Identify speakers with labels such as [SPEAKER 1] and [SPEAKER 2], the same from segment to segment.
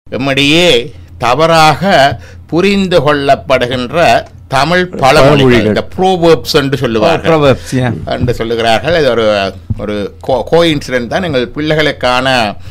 [SPEAKER 1] எம்மிடையே தவறாக புரிந்து கொள்ளப்படுகின்ற தமிழ் பழமொழிகள்
[SPEAKER 2] பழமொழிகள்.
[SPEAKER 1] இந்த ப்ரோவர்ப்ஸ் என்று சொல்லுவார்கள்
[SPEAKER 3] proverbs, yeah.
[SPEAKER 1] என்று சொல்லுகிறார்கள் இது ஒரு ஒரு கோ இன்சிடென்ட் தான் எங்கள் பிள்ளைகளுக்கான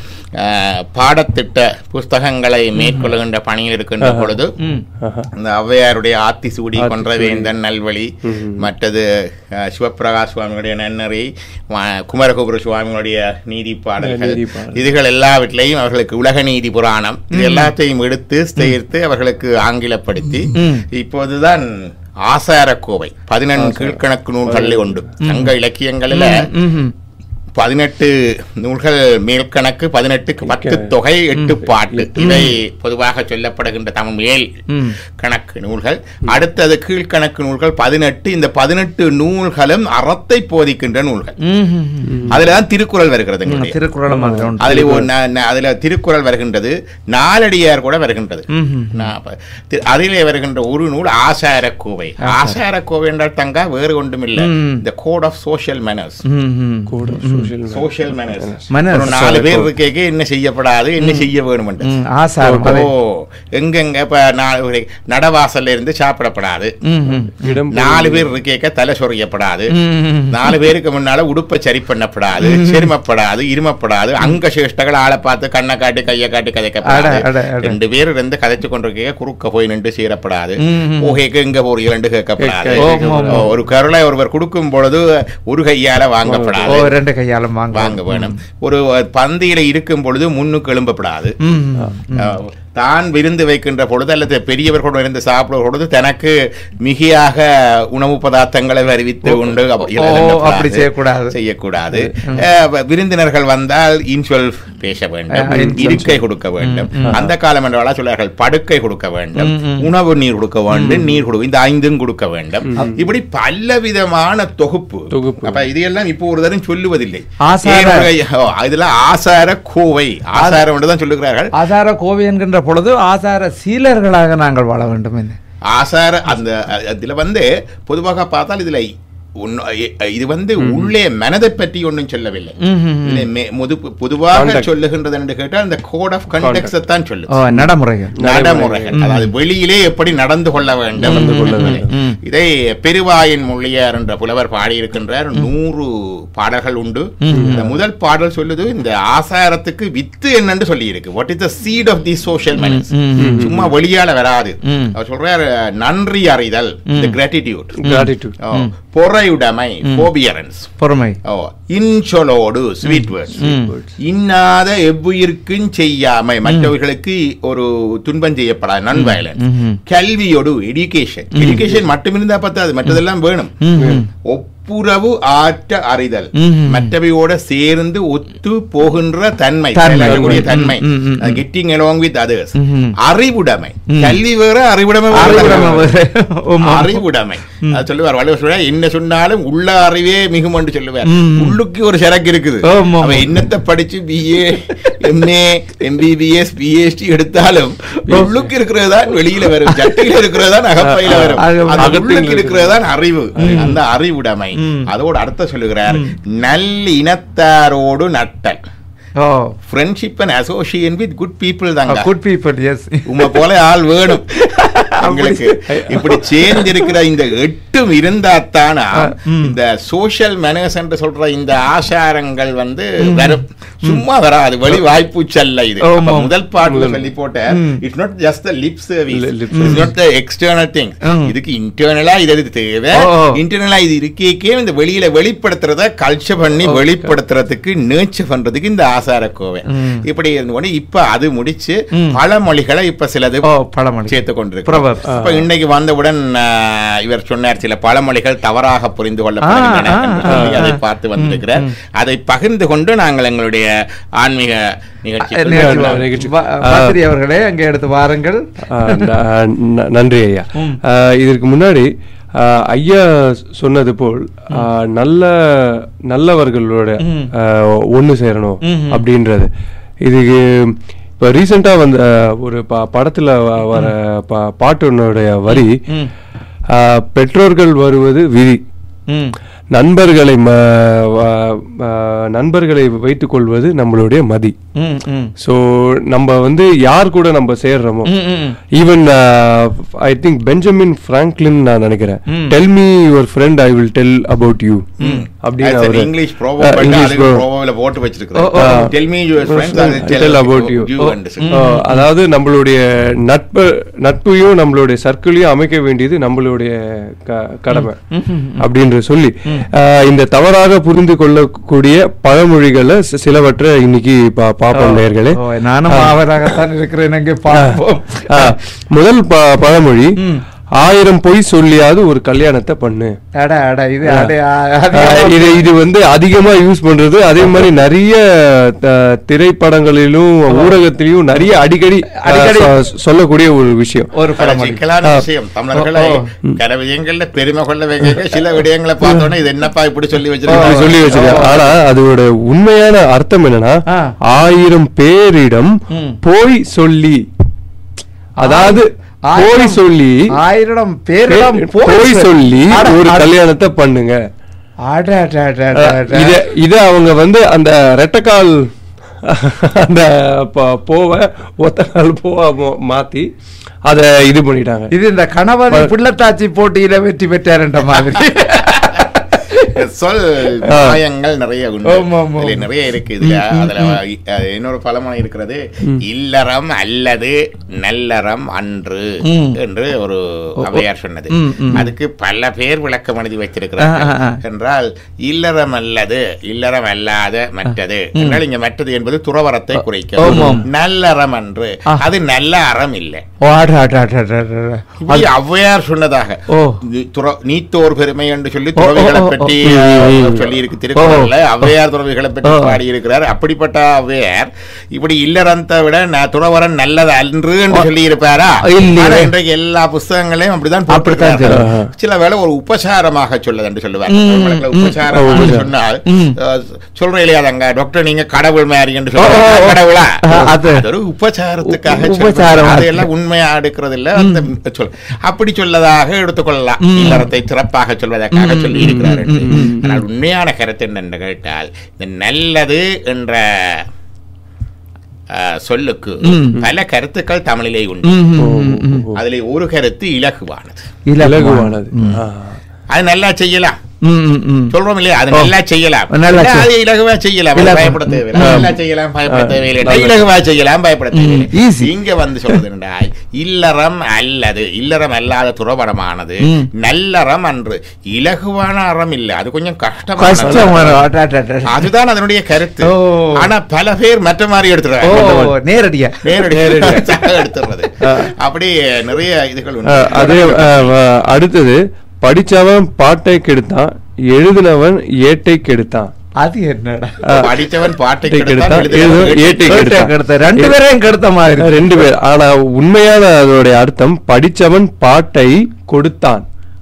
[SPEAKER 1] அஹ், பாடத்திட்ட புஸ்தகங்களை மேற்கொள்கின்ற பணியில் இருக்கின்ற பொழுது
[SPEAKER 3] ம்.
[SPEAKER 1] இந்த ஔவையாருடைய ஆத்தி சூடி
[SPEAKER 2] ஆத்தி
[SPEAKER 1] கொன்ற
[SPEAKER 2] சூடி.
[SPEAKER 1] வேந்தன் நல்வழி மற்றது அஹ், சிவப்பிரகாஷ் சுவாமிகளுடைய நன்னறி ம- குமரகுபுர சுவாமிகளுடைய நீதி பாடல்கள்
[SPEAKER 2] நீதி பாடல்.
[SPEAKER 1] இதுகள் எல்லாவற்றிலையும் அவர்களுக்கு உலக நீதி புராணம் இது எல்லாத்தையும் எடுத்து சேர்த்து அவர்களுக்கு ஆங்கிலப்படுத்தி
[SPEAKER 3] ம்.
[SPEAKER 1] இப்போதுதான் ஆசாரக்கோவை பதினெண்டு கீழ்கணக்கு நூல்களில் உண்டு சங்க இலக்கியங்களில்
[SPEAKER 3] ம்ஹும்.
[SPEAKER 1] பதினெட்டு நூல்கள் மேல்கணக்கு பதினெட்டுக்கு பத்து தொகை எட்டு பாட்டு இவை பொதுவாக சொல்லப்படுகின்ற தமிழ் மேல்
[SPEAKER 3] ம்.
[SPEAKER 1] கணக்கு நூல்கள் அடுத்தது கீழ்கணக்கு நூல்கள் பதினெட்டு இந்த பதினெட்டு நூல்களும் அறத்தை போதிக்கின்ற நூல்கள்
[SPEAKER 3] ம்ஹும்.
[SPEAKER 1] அதுல தான் திருக்குறள் வருகிறது
[SPEAKER 3] ம்,
[SPEAKER 1] எங்களுடைய.
[SPEAKER 3] திருக்குறளும் அதுல உண்டு.
[SPEAKER 1] அதுல ஒரு ந- ந- அதுல திருக்குறள் வருகின்றது நாலடியார் கூட வருகின்றது
[SPEAKER 3] ம்ஹும்.
[SPEAKER 1] நான் அப்ப தி- அதிலே வருகின்ற ஒரு நூல் ஆசாரக்கோவை ஆசாரக்கோவை என்றால் தங்கா வேறு ஒன்றும் இல்லை
[SPEAKER 3] ம்.
[SPEAKER 1] இந்த code of social manners
[SPEAKER 2] social
[SPEAKER 3] ம்ஹும்.
[SPEAKER 1] Social manners
[SPEAKER 3] Manners.
[SPEAKER 1] ஒரு நாலு பேர் இருக்கேக்கு என்ன செய்யப்படாது என்ன செய்ய வேணும்
[SPEAKER 3] ம், ஆசாரம்
[SPEAKER 1] ஓ
[SPEAKER 3] அது.
[SPEAKER 1] எங்கெங்க இப்ப நாலு ஒரு நடவாசல்ல இருந்து சாப்பிடப்படாது
[SPEAKER 3] ம்ஹும்.
[SPEAKER 2] இடம்
[SPEAKER 1] நாலு பேர் இருக்கேக்க தலை சொறியப்படாது
[SPEAKER 3] ம்ஹும்.
[SPEAKER 1] நாலு பேருக்கு முன்னால உடுப்பை சரி பண்ணப்படாது செருமப்படாது இருமப்படாது அங்க சேஷ்டகள் ஆளை பார்த்து கண்ணை காட்டி கையை காட்டி கதைக்கப்படாது
[SPEAKER 3] அட, அட, அட.
[SPEAKER 1] ரெண்டு பேர் இருந்து கதைச்சு கொண்டிருக்க குறுக்க போய் நின்று சீரப்படாது
[SPEAKER 3] ம்ஹும்.
[SPEAKER 1] ஓகேக்கு எங்க போறீங்க ரெண்டு கேட்கப்படாது
[SPEAKER 3] கேட்க- ஆமா, ஆமா.
[SPEAKER 1] ஒரு கருளை ஒருவர் கொடுக்கும் பொழுது ஒரு கையால
[SPEAKER 3] ஓ
[SPEAKER 1] வாங்கப்படாது
[SPEAKER 3] ரெண்டு கையாலும் வாங்க
[SPEAKER 1] வாங்க வேணும் ஒரு பந்தியில இருக்கும் பொழுது முன்னுக்கு எழும்பப்படாது
[SPEAKER 3] ம்ஹும்.
[SPEAKER 1] அஹ், தான் விருந்து வைக்கின்ற பொழுது அல்லது பெரியவர்களோடு இருந்து சாப்பிடுற பொழுது தனக்கு மிகையாக உணவு பதார்த்தங்களை அறிவித்து உண்டு அப்ப
[SPEAKER 3] ஓ,
[SPEAKER 1] இழந்தப்படாது.
[SPEAKER 3] அப்படி செய்யக்கூடாது.
[SPEAKER 1] செய்யக்கூடாது அஹ், விருந்தினர்கள் வந்தால் இன்சொல் பேச வேண்டும்
[SPEAKER 3] அஹ், இன்சொல்
[SPEAKER 1] இருக்கை கொடுக்க வேண்டும் அந்த காலம் என்றால சொல்றார்கள் படுக்கை கொடுக்க வேண்டும்
[SPEAKER 3] ம், ம்.
[SPEAKER 1] உணவு நீர் கொடுக்க வேண்டும் நீர் கொடுக்க இந்த ஐந்தும் கொடுக்க வேண்டும் இப்படி பல விதமான தொகுப்பு
[SPEAKER 2] தொகுப்பு.
[SPEAKER 1] அப்ப இதையெல்லாம் இப்போ ஒரு தரம் சொல்லுவதில்லை
[SPEAKER 3] ஆசார-
[SPEAKER 1] ஏனுடைய- ஓ, இதுல ஆசார கோவை ஆசாரம் என்று தான் சொல்லுகிறார்கள்
[SPEAKER 3] ஆசார கோவை என்கின்ற பொழுது ஆசார சீலர்களாக நாங்கள் வாழ வேண்டும் என்ன
[SPEAKER 1] ஆசார அந்த இதுல வந்து பொதுவாக பார்த்தால் இதுல ஒன்னு- எ- இது வந்து உள்ளே மனதை பற்றி ஒன்றும் சொல்லவில்லை
[SPEAKER 3] ம்ஹும்.
[SPEAKER 1] இதுல மெ- முது- பொதுவாக
[SPEAKER 2] Conduct.
[SPEAKER 1] சொல்லுகின்றது என்று கேட்டால் இந்த கோட் ஆஃப் கண்டெக்ட் தான் சொல்லு
[SPEAKER 3] ஓ நடைமுறைகள்
[SPEAKER 1] நடைமுறைகள் அதாவது வெளியிலே எப்படி நடந்து கொள்ள வேண்டும்
[SPEAKER 2] நடந்து கொள்ள வேண்டும்.
[SPEAKER 3] ம்.
[SPEAKER 1] இதை பெருவாயின் மொழியார் என்ற புலவர் பாடியிருக்கின்றார் நூறு பாடல்கள் உண்டு இந்த முதல் பாடல் சொல்லுது இந்த ஆசாரத்துக்கு வித்து என்னன்னு சொல்லி இருக்கு what is the seed of the social manners
[SPEAKER 3] ம்,
[SPEAKER 1] சும்மா வெளியால வராது
[SPEAKER 3] ம்.
[SPEAKER 1] அவர் சொல்றார் நன்றி அறிதல் இந்த கிராட்டிடியூட்
[SPEAKER 2] கிராட்டிடியூட்
[SPEAKER 1] பொறையுடைமை போபியரன்ஸ்
[SPEAKER 3] பொறுமை
[SPEAKER 1] ஓ இன்சொலோடு ஸ்வீட் வேர்ட்ஸ் இன்னாத எவ்வுயிர்க்கும் செய்யாமை மற்றவர்களுக்கு ஒரு துன்பம் செய்யப்படாது நான் வயலன்ஸ்
[SPEAKER 3] ம்ஹும்.
[SPEAKER 1] கல்வியோடு எஜுகேஷன் எஜுகேஷன் மட்டும் இருந்தா பத்தாது மற்றதெல்லாம் வேணும்
[SPEAKER 3] ம்ஹும்.
[SPEAKER 1] ஒப்புரவு ஆற்ற அறிதல்
[SPEAKER 3] ம்ஹும்.
[SPEAKER 1] மற்றவையோட சேர்ந்து ஒத்து போகின்ற தன்மை
[SPEAKER 3] தன்மை.
[SPEAKER 1] செயலாற்றக்கூடிய தன்மை
[SPEAKER 3] ம், ம், ம்.
[SPEAKER 1] கெட்டிங் along with others
[SPEAKER 3] ம்ஹும்.
[SPEAKER 1] அறிவுடைமை கல்வி வேற அறிவுடைமை வேற.
[SPEAKER 3] அறிவுடைமை வேற. ஆமா.
[SPEAKER 1] அறிவுடைமை அது சொல்லுவார் வள்ளுவர் சொல்லுவார் என்ன சொன்னாலும் உள்ள அறிவே மிகும் என்று சொல்லுவார்
[SPEAKER 3] ம்.
[SPEAKER 1] உள்ளுக்கு ஒரு சரக்கு இருக்குது
[SPEAKER 3] ஆமா.
[SPEAKER 1] அவன் என்னத்தை படிச்சு பிஏ எம்ஏ எம்பிபிஎஸ் பிஹெச்டி எடுத்தாலும் உள்ளுக்கு இருக்கிறது தான் வெளியில வரும் சட்டையில இருக்கிறது தான் அகப்பையில வரும்
[SPEAKER 3] அக-
[SPEAKER 1] அந்த
[SPEAKER 2] அகத்தில்
[SPEAKER 1] உள்ளுக்கு இருக்கிறது தான் அறிவு அந்த அறிவுடைமை
[SPEAKER 3] ம்.
[SPEAKER 1] அதோட அர்த்தம் சொல்லுகிறார் நல் இனத்தாரோடு நட்டல்
[SPEAKER 3] ஓ
[SPEAKER 1] friendship and association with good people தாங்க
[SPEAKER 3] குட் பீப்புள் எஸ்
[SPEAKER 1] உங்க போல ஆள் வேணும் எங்களுக்கு இப்படி சேர்ந்து இருக்கிற இந்த எட்டும் இருந்தாத்தானா இந்த சோஷியல் மேனர்ஸ் என்று சொல்ற இந்த ஆசாரங்கள் வந்து வரும் சும்மா வராது வெளி வாய்ப்பு செல்ல இது
[SPEAKER 3] ஆமா.
[SPEAKER 1] அப்ப முதல் பாட்டுல சொல்லி போட்ட it's not just the lip service
[SPEAKER 2] Li- lip
[SPEAKER 1] it's not the external thing
[SPEAKER 3] ம்.
[SPEAKER 1] இதுக்கு இன்டர்னலா இது இது தேவை
[SPEAKER 3] ஓ, ஓ.
[SPEAKER 1] இன்டர்னலா இது இருக்கே இந்த வெளியில வெளிப்படுத்துறத கல்ச்சர் பண்ணி வெளிப்படுத்துறதுக்கு நேர்ச்சி பண்றதுக்கு இந்த ஆசார கோவை
[SPEAKER 3] ம்.
[SPEAKER 1] இப்படி இருந்தோடனே இப்ப அது முடிச்சு
[SPEAKER 3] ம்.
[SPEAKER 1] பழமொழிகளை இப்ப சிலது
[SPEAKER 3] ஓ பழமொழி
[SPEAKER 1] சேர்த்து கொண்டிருக்கிறோம்
[SPEAKER 3] Proverbs.
[SPEAKER 1] இப்ப இன்னைக்கு வந்தவுடன் ஆஹ், இவர் சொன்னார் சில பழமொழிகள் தவறாக புரிந்து கொள்ளப்படுகின்றன
[SPEAKER 3] ஆ, ஆ,
[SPEAKER 1] என்று சொல்லி
[SPEAKER 3] ஆ,
[SPEAKER 1] அதை
[SPEAKER 3] ஆ.
[SPEAKER 1] பார்த்து வந்திருக்கிறார் அதை பகிர்ந்து கொண்டு நாங்கள் எங்களுடைய ஆன்மீக நிகழ்ச்சிக்கு
[SPEAKER 3] நிகழ்ச்சி
[SPEAKER 2] ந-
[SPEAKER 3] வா-
[SPEAKER 2] நிகழ்ச்சி.
[SPEAKER 3] வா- பாத்திரி அவர்களே அங்கே எடுத்து வாருங்கள்
[SPEAKER 2] ஆ, ந- ந- நன்றி ஐயா
[SPEAKER 3] ம்.
[SPEAKER 2] ஆ, இதற்கு முன்னாடி ஆ, ஐயா சொன்னது போல் ஆ, நல்ல நல்லவர்களோட
[SPEAKER 3] ம்.
[SPEAKER 2] ஒன்று சேரணும்
[SPEAKER 3] ம்ஹும்.
[SPEAKER 2] அப்படின்றது இதுக்கு இப்போ ரீசெண்டாக வந்த ஆ, ஒரு ப படத்தில் வர ப பாட்டினுடைய வரி
[SPEAKER 3] ம்.
[SPEAKER 2] ஆ, பெற்றோர்கள் வருவது விதி
[SPEAKER 3] ம்
[SPEAKER 2] நண்பர்களை ம- வ- வ- நண்பர்களை வைத்துக் கொள்வது நம்மளுடைய மதி
[SPEAKER 3] ம், ம்.
[SPEAKER 2] ஸோ நம்ம வந்து யார் கூட நம்ம சேர்றோமோ
[SPEAKER 3] ம், ம்.
[SPEAKER 2] Even I think Benjamin Franklin நான் நினைக்கிறேன் tell me your friend I will tell about you அப்படின்னு
[SPEAKER 1] That's an
[SPEAKER 2] அவரு-
[SPEAKER 1] English proverb
[SPEAKER 2] Uh,
[SPEAKER 1] பண்ணி
[SPEAKER 2] English
[SPEAKER 1] அதுக்கு
[SPEAKER 2] proverb.
[SPEAKER 1] proverb ல போட்டு
[SPEAKER 3] ஓ, ஓ.
[SPEAKER 1] வச்சிருக்கிறேன். Tell me your friends, I will
[SPEAKER 2] I'll
[SPEAKER 1] tell
[SPEAKER 2] tell about you.
[SPEAKER 1] you
[SPEAKER 2] O,
[SPEAKER 1] and so-
[SPEAKER 2] ஓ, அதாவது நம்மளுடைய நட்பு நட்பையும் நம்மளுடைய சர்க்கிளையும் அமைக்க வேண்டியது நம்மளுடைய க- கடமை அப்படின்ற சொல்லி ஆஹ், இந்த தவறாக புரிந்து கொள்ளக்கூடிய பழமொழிகளை சி- சிலவற்றை இன்னைக்கு பா- பார்ப்போம் நேயர்களே
[SPEAKER 3] ஓ, நானும் அவராகத்தான் இருக்கிறேன் எங்கே பார்ப்போம்
[SPEAKER 2] ஆஹ், முதல் ப- பழமொழி ஆயிரம் பொய் சொல்லியாவது ஒரு கல்யாணத்தை பண்ணு
[SPEAKER 3] அட அட இது அட அட
[SPEAKER 2] ஆஹ் இது இது வந்து அதிகமா யூஸ் பண்றது அதே மாதிரி நிறைய த- திரைப்படங்களிலும் ஊடகத்திலையும் நிறைய அடிக்கடி
[SPEAKER 3] அடிக்கடி.
[SPEAKER 2] ஆஹ் சொ- சொல்லக்கூடிய ஒரு விஷயம்
[SPEAKER 3] ஒரு
[SPEAKER 1] பல
[SPEAKER 3] பழமொழி
[SPEAKER 1] சிக்கலான விஷயம் தமிழர்களை கர விடயங்கள்ல பெருமை கொள்ள வைக்க சில விடயங்களை பார்த்தோன்னே இது என்னப்பா இப்படி சொல்லி
[SPEAKER 2] அப்படி
[SPEAKER 1] வச்சிருக்காங்க
[SPEAKER 2] சொல்லி வச்சிருக்கேன் ஆனா அதோட உண்மையான அர்த்தம் என்னன்னா
[SPEAKER 3] ஆ.
[SPEAKER 2] ஆயிரம் பேரிடம்
[SPEAKER 3] ம்.
[SPEAKER 2] போய் சொல்லி அதாவது போய்
[SPEAKER 3] ஆயிரம்
[SPEAKER 2] சொல்லி
[SPEAKER 3] ஆயிரம் பேரிடம்
[SPEAKER 2] போய் சொல்லி
[SPEAKER 3] அட,
[SPEAKER 2] ஒரு
[SPEAKER 3] அட,
[SPEAKER 2] கல்யாணத்தை பண்ணுங்க
[SPEAKER 3] அட, அட, அட, அட, அட.
[SPEAKER 2] இத இத அவங்க வந்து அந்த ரெட்டக்கால் அந்த ப- போவ ஒத்த கால் போவ மோ- மாத்தி அத இது பண்ணிட்டாங்க
[SPEAKER 3] இது இந்த கணவன் பிள்ளைத்தாச்சி போட்டியில வெற்றி பெற்றார்ன்ற மாதிரி
[SPEAKER 1] சொல் நியாயங்கள் நிறைய உண்டு
[SPEAKER 3] ஆமா, ஆமா.
[SPEAKER 1] இதுல நிறைய இருக்கு இதுல அதுல அஹ், இன்னொரு பழமொழி இருக்கிறது இல்லறம் அல்லது நல்லறம் அன்று
[SPEAKER 3] ம்.
[SPEAKER 1] என்று ஒரு அவையார் சொன்னது
[SPEAKER 3] ம், ம்.
[SPEAKER 1] அதுக்கு பல பேர் விளக்கம் எழுதி
[SPEAKER 3] ஆ, ஆ,
[SPEAKER 1] வைத்திருக்கிறார்கள்
[SPEAKER 3] ஆ.
[SPEAKER 1] என்றால் இல்லறம் அல்லது இல்லறம் அல்லாத மற்றது என்றால் இங்க மற்றது என்பது துறவரத்தை குறைக்கும்
[SPEAKER 3] ஆமாம்.
[SPEAKER 1] நல்லறம் அன்று அது நல்ல அறம் இல்லை
[SPEAKER 3] ஓ, அட, அட, அட, அட, அட, அட.
[SPEAKER 1] இப்படி ஔவையார் சொன்னதாக
[SPEAKER 3] ஓ.
[SPEAKER 1] இது துற- நீத்தோர் பெருமை என்று சொல்லி
[SPEAKER 3] ஓ, ஓ,
[SPEAKER 1] துறவிகளை
[SPEAKER 3] ஓ,
[SPEAKER 1] பற்றி
[SPEAKER 2] ஓ.
[SPEAKER 1] அஹ், சொல்லி இருக்கு திருக்குறள்ல ஔவையார் துறவிகளை பற்றி
[SPEAKER 3] ஓ.
[SPEAKER 1] பாடி இருக்கிறார் அப்படிப்பட்ட ஔவையார் இப்படி இல்லறத்தை விட ந- துறவரன் நல்லது அன்று என்று சொல்லி இருப்பாரா
[SPEAKER 3] இல்லையே.
[SPEAKER 1] ஆனா இன்றைக்கு எல்லா புஸ்தகங்களையும் அப்படிதான்
[SPEAKER 3] அப்படித்தான்
[SPEAKER 1] போட்டிருக்கிறார்கள்.
[SPEAKER 2] சொல்லுவாங்க.
[SPEAKER 1] சில வேளை ஒரு உபசாரமாக சொல்லுது என்று சொல்லுவார்
[SPEAKER 3] ம்.
[SPEAKER 1] தமிழ்ல உபசாரம்
[SPEAKER 2] ம்.
[SPEAKER 1] சொன்னால்
[SPEAKER 3] ம்.
[SPEAKER 1] அஹ், சொல்ற இல்லையா அதங்க டாக்டர் நீங்க கடவுள் மாதிரி என்று
[SPEAKER 3] ஓ, ஓ,
[SPEAKER 1] சொல்லுவாங்க
[SPEAKER 3] ஓ.
[SPEAKER 1] கடவுளா
[SPEAKER 3] ஆ, அது.
[SPEAKER 1] அது ஒரு உபசாரத்துக்காக
[SPEAKER 3] உ-
[SPEAKER 1] சொல்றது.
[SPEAKER 3] உபசாரம்.
[SPEAKER 1] அதையெல்லாம் உண்மையா எடுக்கிறது இல்ல அந்த சொல் அப்படி சொல்லதாக எடுத்துக்கொள்ளலாம்
[SPEAKER 3] ம்.
[SPEAKER 1] இல்லறத்தை சிறப்பாக சொல்வதற்காக
[SPEAKER 3] ம்,
[SPEAKER 1] சொல்லி
[SPEAKER 3] ம்,
[SPEAKER 1] இருக்கிறார்
[SPEAKER 3] ம், ம், ம்.
[SPEAKER 1] ஆனால் உண்மையான கருத்து என்னென்று கேட்டால் இந்த நல்லது என்ற அஹ், சொல்லுக்கு
[SPEAKER 3] ம்.
[SPEAKER 1] பல கருத்துக்கள் தமிழிலே உண்டு
[SPEAKER 3] ம், ம், ம், ம்.
[SPEAKER 1] அதிலே ஒரு கருத்து இலகுவானது
[SPEAKER 2] இலகுவானது ஆ.
[SPEAKER 1] அது நல்லா செய்யலாம்
[SPEAKER 3] ம், ம், ம்.
[SPEAKER 1] சொல்றோம் இல்லையா அது
[SPEAKER 3] ஓ.
[SPEAKER 1] நல்லா செய்யலாம்
[SPEAKER 3] நல்லா
[SPEAKER 1] இல்ல,
[SPEAKER 3] செய்-
[SPEAKER 1] அது இலகுவா செய்யலாம்
[SPEAKER 3] இலகு.
[SPEAKER 1] பயப்பட தேவையில்லை
[SPEAKER 3] ஆ.
[SPEAKER 1] நல்லா செய்யலாம் பயப்பட
[SPEAKER 2] ஆ.
[SPEAKER 1] தேவையில்லை
[SPEAKER 2] நல்லது.
[SPEAKER 1] இலகுவா செய்யலாம் பயப்பட தேவையில்லை
[SPEAKER 3] easy.
[SPEAKER 1] இங்க வந்து சொல்றது என்னடா இல்லறம் அல்லது இல்லறம் அல்லாத துறவரமானது
[SPEAKER 3] ம்.
[SPEAKER 1] நல்லறம் அன்று இலகுவான அறம் இல்ல அது கொஞ்சம்
[SPEAKER 3] கஷ்டம்
[SPEAKER 1] கஷ்டமான
[SPEAKER 3] வரும். அட, அட, அட.
[SPEAKER 1] அதுதான் அதனுடைய கருத்து
[SPEAKER 3] ஓ.
[SPEAKER 1] ஆனா பல பேர் மற்ற மாதிரி
[SPEAKER 3] ஓ
[SPEAKER 1] எடுத்துறாங்க
[SPEAKER 3] நேரடியா
[SPEAKER 1] நேரடி எடுத்துறது அப்படி நிறைய இதுகள் உண்டு.
[SPEAKER 2] அஹ் அதே அஹ், வ- அடுத்தது படிச்சவன் பாட்டை கெடுத்தான் எழுதினவன் ஏட்டை கெடுத்தான்
[SPEAKER 3] அது என்னடா
[SPEAKER 1] படித்தவன் பாட்டை
[SPEAKER 2] பாட்டை
[SPEAKER 1] கெடுத்தான்,
[SPEAKER 2] கெடுத்தான்,
[SPEAKER 1] எழுதினவன்
[SPEAKER 2] எழுதினவன்
[SPEAKER 1] ஏட்டை
[SPEAKER 2] ஏட்டை
[SPEAKER 1] கெடுத்தான்.
[SPEAKER 3] கெடுத்த ரெண்டு பேரையும் கெடுத்த மாதிரி
[SPEAKER 2] ரெண்டு பேர் ஆனா உண்மையான அதோடைய அர்த்தம் படிச்சவன் பாட்டை கொடுத்தான்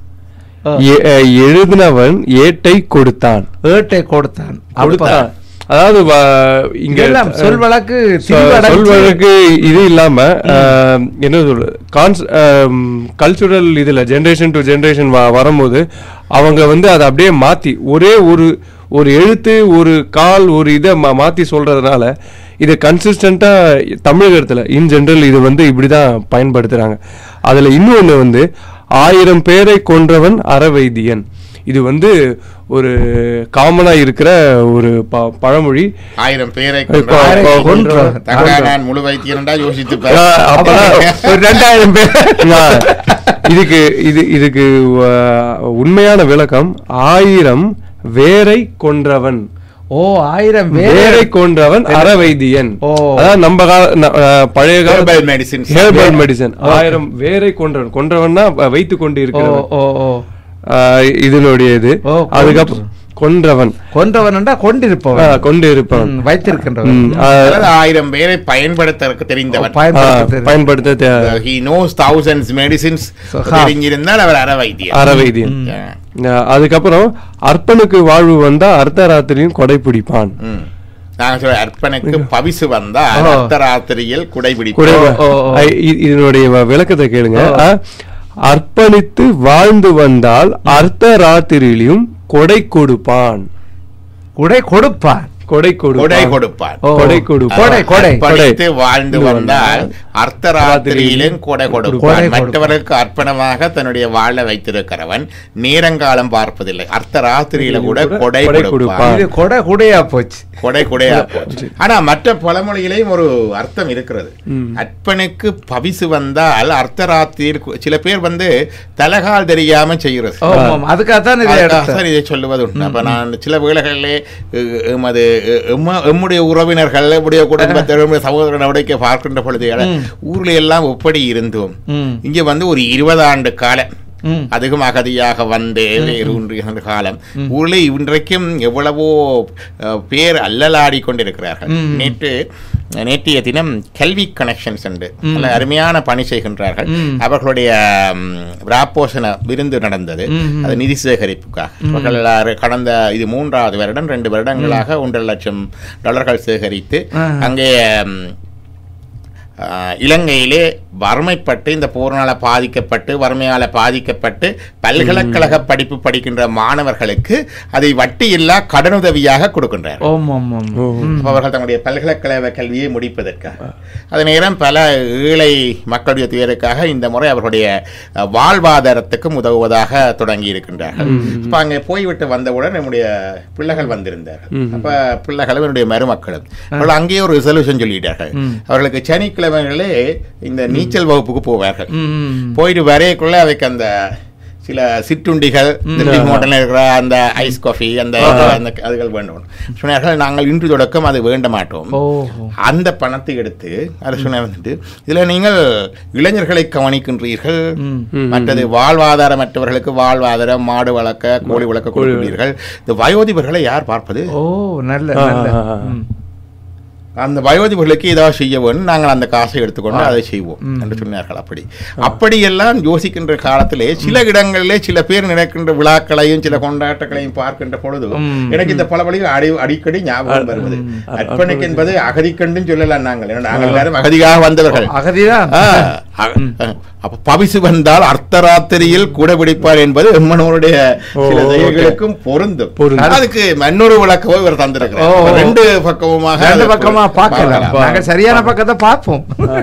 [SPEAKER 3] ஆ.
[SPEAKER 2] எ- அஹ், எழுதினவன் ஏட்டை கொடுத்தான்
[SPEAKER 3] ஏட்டை கொடுத்தான்
[SPEAKER 2] கொடுத்தான் அதாவது வ- இங்க
[SPEAKER 3] இதெல்லாம் சொல் வழக்கு
[SPEAKER 2] சொ-
[SPEAKER 3] திரிவடைஞ்சு-
[SPEAKER 2] சொல் வழக்கு இது இல்லாம அஹ், என்ன சொல்றது கான்ஸ் கல்ச்சுரல் இதுல ஜெனரேஷன் டு ஜெனரேஷன் வரும்போது அவங்க வந்து அதை அப்படியே மாத்தி ஒரே ஒரு ஒரு எழுத்து ஒரு கால் ஒரு இதை மா- மாத்தி சொல்றதுனால இதை கன்சிஸ்டண்டா தமிழகத்துல இன் ஜெனரல் இது வந்து இப்படிதான் பயன்படுத்துறாங்க அதுல இன்னொன்னு வந்து ஆயிரம் பேரை கொன்றவன் அறவைத்தியன் இது வந்து ஒரு காமனா இருக்கிற ஒரு ப- பழமொழி
[SPEAKER 1] ஆயிரம் பேரை
[SPEAKER 2] கொ-
[SPEAKER 1] கொன்றவன்.
[SPEAKER 2] கொ-
[SPEAKER 3] கொன்றவன்.
[SPEAKER 1] தங்கா நான் முழு வைத்தியன்டா யோசித்து பார்.
[SPEAKER 2] ஆ, அப்பதான்
[SPEAKER 3] ஒரு ரெண்டாயிரம் பேர்
[SPEAKER 2] ஆ, இதுக்கு இது இதுக்கு ஆ, உண்மையான விளக்கம் ஆயிரம் வேரை கொன்றவன்
[SPEAKER 3] ஓ ஆயிரம்
[SPEAKER 2] வேரை
[SPEAKER 3] பேரை
[SPEAKER 2] கொன்றவன் அறவைத்தியன்
[SPEAKER 3] ஓ.
[SPEAKER 2] அதான் நம்ம கால ந- ஆ, பழைய கால
[SPEAKER 1] Herbal medicines.
[SPEAKER 2] ஹேர்பல் மெடிசன் ஆயிரம் வேரை கொன்றவன் கொன்றவன்னா வைத்து கொண்டு
[SPEAKER 3] ஓ
[SPEAKER 2] இருக்கிறவன்
[SPEAKER 3] ஓ ஓ
[SPEAKER 2] ஆ, இதனுடைய இது
[SPEAKER 3] ஓ,
[SPEAKER 2] அதுக்கப்புறம் கொன்றவன்
[SPEAKER 3] கொன்றவன்டா
[SPEAKER 2] ஆ,
[SPEAKER 3] கொண்டிருப்பவன்
[SPEAKER 2] கொண்டு இருப்பவன்
[SPEAKER 3] ம், வைத்திருக்கின்றவன்
[SPEAKER 2] ம், ஆ,
[SPEAKER 1] அதாவது ஆயிரம் பேரை பயன்படுத்த தெரிந்தவன்
[SPEAKER 2] ஆ,
[SPEAKER 3] பயன்படுத்த தெரியும்.
[SPEAKER 2] பயன்படுத்த தே-
[SPEAKER 1] he knows thousands medicines
[SPEAKER 3] So, ha.
[SPEAKER 1] தெரிஞ்சிருந்தால் அவர் அற வைத்தியர்
[SPEAKER 2] அறவைத்தியன்
[SPEAKER 1] ஆ.
[SPEAKER 2] அஹ் அதுக்கப்புறம் அர்ப்பனுக்கு வாழ்வு வந்தா அர்த்தராத்திரியும் கொடை பிடிப்பான்
[SPEAKER 1] ம். நாங்க சொல்ற அர்ப்பனுக்கு பவிசு வந்தா
[SPEAKER 3] ஓ.
[SPEAKER 1] அர்த்தராத்திரியில் குடைபிடிப்பு
[SPEAKER 2] குடை
[SPEAKER 3] ஓ, ஓ, ஓ.
[SPEAKER 2] ஐ- இ- இதனுடைய வ- விளக்கத்தை கேளுங்க
[SPEAKER 3] ஓ.
[SPEAKER 2] அஹ், அர்ப்பணித்து வாழ்ந்து வந்தால் அர்த்த ராத்திரியிலும் கொடை கொடுப்பான்
[SPEAKER 3] உடை கொடுப்பான்
[SPEAKER 2] கொடை
[SPEAKER 1] கொடை
[SPEAKER 2] கொடுப்பான்
[SPEAKER 1] கொடுப்பான்
[SPEAKER 3] ஓ.
[SPEAKER 2] கொடை கொடுப்பான்
[SPEAKER 3] கொடை, கொடை.
[SPEAKER 1] படித்து வாழ்ந்து
[SPEAKER 2] வாழ்ந்து
[SPEAKER 1] வந்தால் அர்த்த ராத்திரியிலும் கொடை
[SPEAKER 3] கொடை
[SPEAKER 1] கொடுப்பான்
[SPEAKER 3] கொடுப்பான்.
[SPEAKER 1] மற்றவர்களுக்கு அர்ப்பணமாக தன்னுடைய வாழ வைத்திருக்கிறவன் நேரங்காலம் பார்ப்பதில்லை அர்த்த ராத்திரியில கூட கொடை
[SPEAKER 2] கொடை
[SPEAKER 1] கொடுப்பான்
[SPEAKER 2] கொடுப்பான்.
[SPEAKER 3] இது கொடை குடையா போச்சு
[SPEAKER 1] கொடை கொடையா போச்சு ஆனா மற்ற பழமொழியிலையும் ஒரு அர்த்தம் இருக்கிறது
[SPEAKER 2] ம்.
[SPEAKER 1] அற்பனுக்கு பவிசு வந்தால் அர்த்தராத்திரி சில பேர் வந்து தலகால் தெரியாம செய்கிறது
[SPEAKER 3] ஆமாம் அதுக்காகத்தான் இதை
[SPEAKER 1] அதுக்காக
[SPEAKER 3] எடுத்தேன்
[SPEAKER 1] தான் இதை சொல்லுவது உண்டு அப்ப நான் சில வேளைகளிலே எ- எமது எ- எம்ம- எம்முடைய உறவினர்கள் எம்முடைய குடும்பத்தில் எம்முடைய சகோதர நடவடிக்கை பார்க்கின்ற பொழுது ஊர்ல எல்லாம் எப்படி இருந்தோம்
[SPEAKER 3] ம்.
[SPEAKER 1] இங்க வந்து ஒரு இருபது ஆண்டு காலம்
[SPEAKER 3] ம்.
[SPEAKER 1] அதுக்கும் அகதியாக வந்து வேறு காலம் ஊரில் இன்றைக்கும் எவ்வளவோ அஹ், பேர் அல்லலாடி கொண்டிருக்கிறார்கள் நேற்று நேற்றைய தினம் கல்வி கனெக்ஷன்ஸ் என்று நல்ல அருமையான பணி செய்கின்றார்கள் அவர்களுடைய ம், ராப்போசன விருந்து நடந்தது அது நிதி சேகரிப்புக்காக அவர்கள் எல்லாரும் கடந்த இது மூன்றாவது வருடம் ரெண்டு வருடங்களாக ஒன்றரை லட்சம் டாலர்கள் சேகரித்து அங்கே ம், ஆஹ் இலங்கையிலே வறுமைப்பட்டு இந்த போர்னால பாதிக்கப்பட்டு வறுமையால பாதிக்கப்பட்டு பல்கலைக்கழக படிப்பு படிக்கின்ற மாணவர்களுக்கு அதை வட்டியில்லா கடனுதவியாக கொடுக்கின்றார்
[SPEAKER 3] ஓம் ஓம் ஓம்
[SPEAKER 1] அப்ப அவர்கள் தங்களுடைய பல்கலைக்கழக கல்வியை முடிப்பதற்காக அதே நேரம் பல ஏழை மக்களுடைய துயருக்காக இந்த முறை அவர்களுடைய அஹ், வாழ்வாதாரத்துக்கும் உதவுவதாக தொடங்கி இருக்கின்றார்கள் அப்ப அங்கே போய்விட்டு வந்தவுடன் நம்முடைய பிள்ளைகள் வந்திருந்தார்கள் அப்ப பிள்ளைகளும் என்னுடைய மருமக்களும் அவர்கள் அங்கேயே ஒரு ரிசல்யூஷன் சொல்லிட்டார்கள் அவர்களுக்கு சனிக்கிழமைகளே இந்த நீச்சல் வகுப்புக்கு போவார்கள்
[SPEAKER 3] ம்.
[SPEAKER 1] போயிட்டு வரையக்குள்ள அவைக்கு அந்த சில சிற்றுண்டிகள் இந்த டீ ஹோட்டலில் இருக்கிற அந்த ஐஸ் காஃபி அந்த அந்த அதுகள் வேண்டும் சொன்னார்கள் நாங்கள் இன்று தொடக்கம் அது வேண்ட மாட்டோம்
[SPEAKER 3] ஓஹோ
[SPEAKER 1] அந்த பணத்தை எடுத்து அதை சொன்ன வந்துட்டு இதுல நீங்கள் இளைஞர்களை கவனிக்கின்றீர்கள் மற்றது வாழ்வாதாரமற்றவர்களுக்கு வாழ்வாதாரம் மாடு வளர்க்க கோழி வளர்க்க கொடுக்கிறீர்கள் இந்த வயோதிபர்களை யார் பார்ப்பது
[SPEAKER 3] ஓ நல்ல நல்ல
[SPEAKER 2] ஆ.
[SPEAKER 3] ம்.
[SPEAKER 1] அந்த வயோதிபர்களுக்கு ஏதாவது செய்ய வேண்டும் நாங்கள் அந்த காசை எடுத்துக்கொண்டு அதை செய்வோம் என்று சொன்னார்கள் அப்படி அப்படியெல்லாம் யோசிக்கின்ற காலத்திலே சில இடங்களிலே சில பேர் நடக்கின்ற விழாக்களையும் சில கொண்டாட்டங்களையும் பார்க்கின்ற பொழுது எனக்கு இந்த பல வழிகள் அடி அடிக்கடி ஞாபகம் வருவது அர்ப்பணிக்கு என்பது அகதிக்கண்டும் சொல்லலாம் நாங்கள் ஏன்னா நாங்கள் எல்லாரும் அகதியாக வந்தவர்கள்
[SPEAKER 3] அகதிதான்
[SPEAKER 1] ஆ, அ- அப்ப பவிசு வந்தால் அர்த்தராத்திரியில் கூட பிடிப்பார் என்பது எம்மனோருடைய சில
[SPEAKER 2] ஓ,
[SPEAKER 1] தெய்வங்களுக்கும் பொருந்தும்
[SPEAKER 2] பொருந்தும்.
[SPEAKER 1] அதுக்கு மன்னொரு விளக்கமோ இவர் தந்திருக்கிறார்
[SPEAKER 3] ஓ.
[SPEAKER 1] அப்ப ரெண்டு பக்கமுமாக
[SPEAKER 3] ரெண்டு
[SPEAKER 1] அதை
[SPEAKER 3] பக்கமா பார்க்கலாம்
[SPEAKER 1] பார்க்கலாம்.
[SPEAKER 3] நாங்க சரியான பக்கத்தை பார்ப்போம்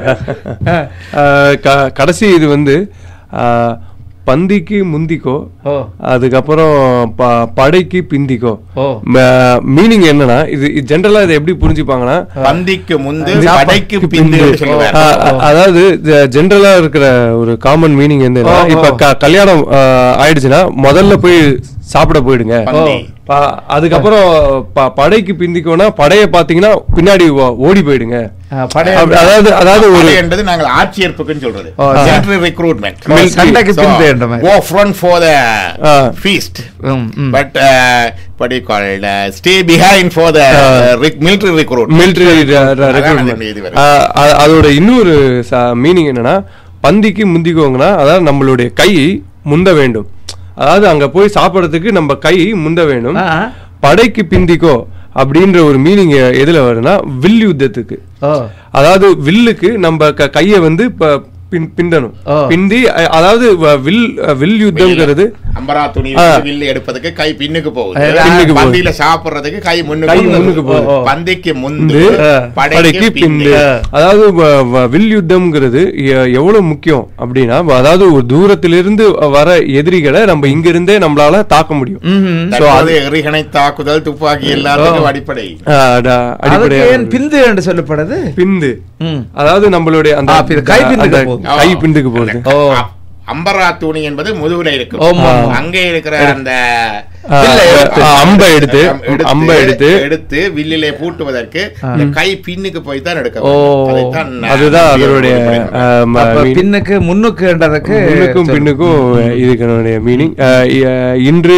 [SPEAKER 2] ஆஹ் க- கடைசி இது வந்து ஆஹ், பந்திக்கு முந்திக்கோ
[SPEAKER 3] ஓ
[SPEAKER 2] அதுக்கப்புறம் ப- படைக்கு பிந்திக்கோ
[SPEAKER 3] ஓ
[SPEAKER 2] மீனிங் என்னன்னா இது ஜென்ரலா இதை எப்படி புரிஞ்சுப்பாங்கன்னா
[SPEAKER 1] பந்திக்கு முந்து
[SPEAKER 2] இது
[SPEAKER 1] படைக்கு
[SPEAKER 2] படைக்கு
[SPEAKER 1] பிந்து
[SPEAKER 2] பிந்து.
[SPEAKER 1] சொல்லுவார்
[SPEAKER 2] ஆ, அ- அதாவது ஜென்ரலா இருக்கிற ஒரு காமன் மீனிங் என்னன்னா
[SPEAKER 3] ஓ, ஓ.
[SPEAKER 2] இப்ப க- கல்யாணம் ஆ, ஆயிடுச்சுன்னா முதல்ல போய் சாப்பிட போயிடுங்க
[SPEAKER 1] பந்தி.
[SPEAKER 2] ப- அதுக்கப்புறம் ப- படைக்கு பிந்திக்கோனா படைய பாத்தீங்கன்னா பின்னாடி ஓ- ஓடி போயிடுங்க
[SPEAKER 3] ஆ, படைய
[SPEAKER 2] அப்படி- அதாவது அதாவது ஒரு
[SPEAKER 1] படை என்பது நாங்கள் ஆட்சியேற்புக்குன்னு சொல்றது
[SPEAKER 3] ஓ,
[SPEAKER 1] military recruitment
[SPEAKER 3] ஓ, சண்டைக்கு பிந்து என்ற மாதிரி.
[SPEAKER 1] go front for the
[SPEAKER 2] ah.
[SPEAKER 1] feast
[SPEAKER 3] ம், ம்.
[SPEAKER 1] but uh, what do you call it uh, stay behind for the uh, rec- military recruitment
[SPEAKER 2] military
[SPEAKER 1] அதான் அந்த இது வருது.
[SPEAKER 2] அதோட இன்னொரு மீனிங் என்னன்னா பந்திக்கு முந்திக்கோங்கன்னா அதாவது நம்மளுடைய கை முந்த வேண்டும் அதாவது அங்க போய் சாப்பிடறதுக்கு நம்ம கை முந்த வேண்டும்
[SPEAKER 3] ஆ.
[SPEAKER 2] படைக்கு பிந்திக்கோ அப்படின்ற ஒரு மீனிங் எதுல வரும்னா வில் யுத்தத்துக்கு
[SPEAKER 3] ஓ
[SPEAKER 2] அதாவது வில்லுக்கு நம்ம க- கைய வந்து ப- பின்- பிண்டணும்
[SPEAKER 3] ஓ.
[SPEAKER 2] பிந்தி அ- அதாவது வ- வில் வில் யுத்தம்ங்கிறது
[SPEAKER 1] அம்பரா துணி
[SPEAKER 2] ஆ.
[SPEAKER 1] வில்லு எடுப்பதுக்கு கை பின்னுக்கு போகுது
[SPEAKER 2] பின்னுக்கு போகுது.
[SPEAKER 1] பந்தியில சாப்பிடுறதுக்கு கை
[SPEAKER 2] கை
[SPEAKER 1] முன்னுக்கு
[SPEAKER 2] முன்னுக்கு
[SPEAKER 1] போகுது.
[SPEAKER 2] போகுது.
[SPEAKER 1] பந்திக்கு முந்து
[SPEAKER 2] வந்து படைக்கு பிந்து அதாவது வ- வ- வில் யுத்தம்ங்கிறது எ- எவ்வளவு முக்கியம் அப்படின்னா வ- அதாவது ஒரு தூரத்திலிருந்து வர எதிரிகளை நம்ம இங்க இருந்தே நம்மளால தாக்க முடியும்
[SPEAKER 3] ம்ஹும்.
[SPEAKER 2] So,
[SPEAKER 1] தற்போது எறிகணை தாக்குதல் துப்பாக்கி எல்லாத்துக்கும் அடிப்படை
[SPEAKER 2] ஆஹ் அட-
[SPEAKER 3] அதுக்கு
[SPEAKER 2] அடிப்படையா
[SPEAKER 3] ஏன் பிந்து என்று சொல்லப்படுது
[SPEAKER 2] பிந்து
[SPEAKER 3] ம்.
[SPEAKER 2] அதாவது நம்மளுடைய அந்த
[SPEAKER 3] ஆ, பின் கை பின்னுக்கு
[SPEAKER 2] அந்த
[SPEAKER 3] போகுது.
[SPEAKER 2] கை பிந்துக்கு போகுது
[SPEAKER 1] அந்த
[SPEAKER 3] ஓ.
[SPEAKER 1] அம்பரா துணி என்பது முதுகுல இருக்கும்
[SPEAKER 3] ஆமா.
[SPEAKER 1] அங்கே இருக்கிற அந்த
[SPEAKER 2] ஆ,
[SPEAKER 1] வில்லை எடுத்து-
[SPEAKER 2] ஆ, அம்பை எடுத்து அம்பை எடுத்து
[SPEAKER 1] எடுத்து வில்லிலே பூட்டுவதற்கு இந்த கை பின்னுக்கு போய் தான் எடுக்க
[SPEAKER 3] ஓ.
[SPEAKER 1] வேண்டும். அதைத்தான் நான்
[SPEAKER 2] அதுதான் அதனுடைய
[SPEAKER 1] குறிப்பிடுகிறேன்.
[SPEAKER 2] ஆஹ், ம-
[SPEAKER 3] அப்ப
[SPEAKER 2] meaning.
[SPEAKER 3] பின்னுக்கு முன்னுக்குன்றதுக்கு
[SPEAKER 2] முன்னுக்கும்
[SPEAKER 3] சொல்லு.
[SPEAKER 2] பின்னுக்கும் இதுக்கு மீனிங் இன்று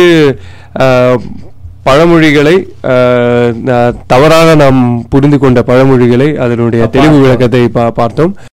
[SPEAKER 2] ஆஹ், பழமொழிகளை ஆஹ், ந- தவறாக நாம் புரிந்து கொண்ட பழமொழிகளை அதனுடைய தெளிவு விளக்கத்தை பா- பார்த்தோம்